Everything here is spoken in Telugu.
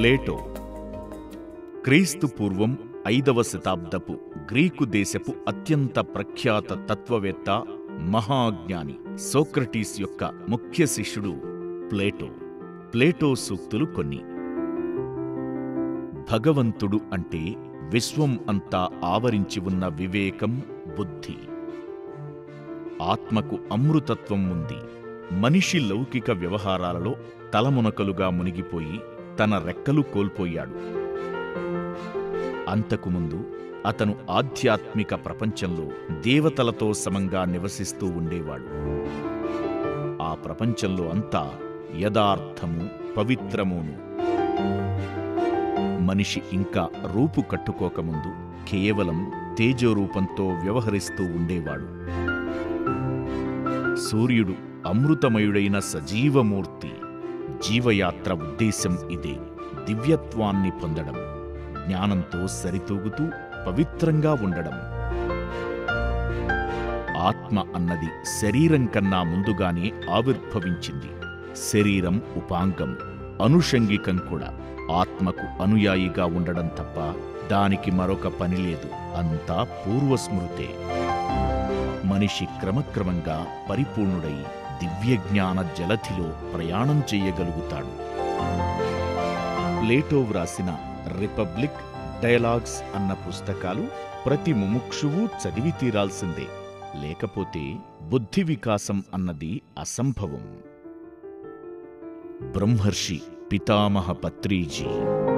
ప్లేటో క్రీస్తు పూర్వం ఐదవ శతాబ్దపు గ్రీకు దేశపు అత్యంత ప్రఖ్యాత తత్వవేత్త మహాజ్ఞాని సోక్రటీస్ యొక్క ముఖ్య శిష్యుడు ప్లేటో ప్లేటో సూక్తులు కొన్ని భగవంతుడు అంటే విశ్వం అంతా ఆవరించి ఉన్న వివేకం బుద్ధి ఆత్మకు అమృతత్వం ఉంది మనిషి లౌకిక వ్యవహారాలలో తలమునకలుగా మునిగిపోయి తన రెక్కలు కోల్పోయాడు అంతకుముందు అతను ఆధ్యాత్మిక ప్రపంచంలో దేవతలతో సమంగా నివసిస్తూ ఉండేవాడు ఆ ప్రపంచంలో అంతా యథార్థము పవిత్రమును మనిషి ఇంకా రూపు కట్టుకోకముందు కేవలం తేజోరూపంతో వ్యవహరిస్తూ ఉండేవాడు సూర్యుడు అమృతమయుడైన సజీవమూర్తి జీవయాత్ర ఉద్దేశం ఇదే దివ్యత్వాన్ని పొందడం జ్ఞానంతో సరితూగుతూ పవిత్రంగా ఉండడం ఆత్మ అన్నది శరీరం కన్నా ముందుగానే ఆవిర్భవించింది శరీరం ఉపాంగం అనుషంగికం కూడా ఆత్మకు అనుయాయిగా ఉండడం తప్ప దానికి మరొక పని లేదు అంతా పూర్వస్మృతే మనిషి క్రమక్రమంగా పరిపూర్ణుడై దివ్యజ్ఞాన జలధిలో ప్రయాణం చెయ్యగలుగుతాడు ప్లేటో వ్రాసిన రిపబ్లిక్ డైలాగ్స్ అన్న పుస్తకాలు ప్రతి ముముక్షువు చదివి తీరాల్సిందే లేకపోతే బుద్ధి వికాసం అన్నది అసంభవం బ్రహ్మర్షి పితామహ పత్రీజీ